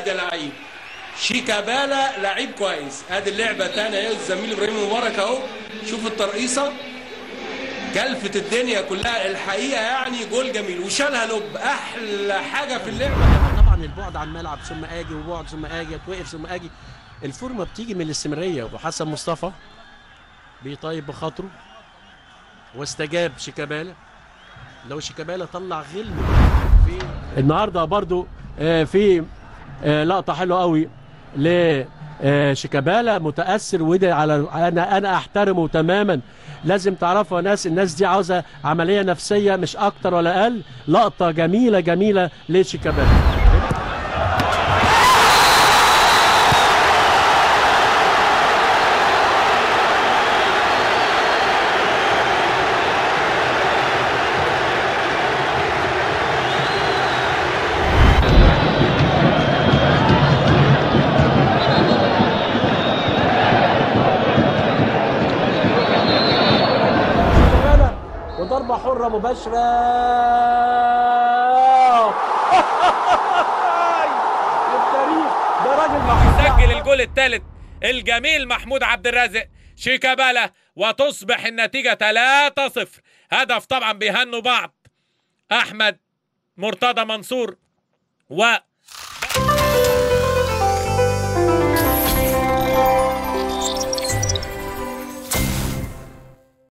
يا لعيب شيكابالا لعيب كويس ادي اللعبه تاني اهي الزميل ابراهيم مبارك اهو شوف الترقيصه كلفت الدنيا كلها الحقيقه يعني جول جميل وشالها لب احلى حاجه في اللعبه طبعا البعد عن الملعب ثم اجي وبعد ثم اجي اتوقف ثم اجي الفورمه بتيجي من الاستمراريه وحسن مصطفى بيطيب بخاطره واستجاب شيكابالا لو شيكابالا طلع غل في النهارده برضو آه، في آه، لقطه حلوه قوي ل آه، شيكابالا متاثر وده على انا انا احترمه تماما لازم تعرفوا يا ناس الناس دي عاوزه عمليه نفسيه مش اكتر ولا اقل لقطه جميله جميله لشيكابالا شيكابالا وضربه حره مباشره التاريخ ده راجل محمود سجل الجول الثالث الجميل محمود عبد الرازق شيكابالا وتصبح النتيجة 3-0 هدف طبعا بيهنوا بعض أحمد مرتضى منصور و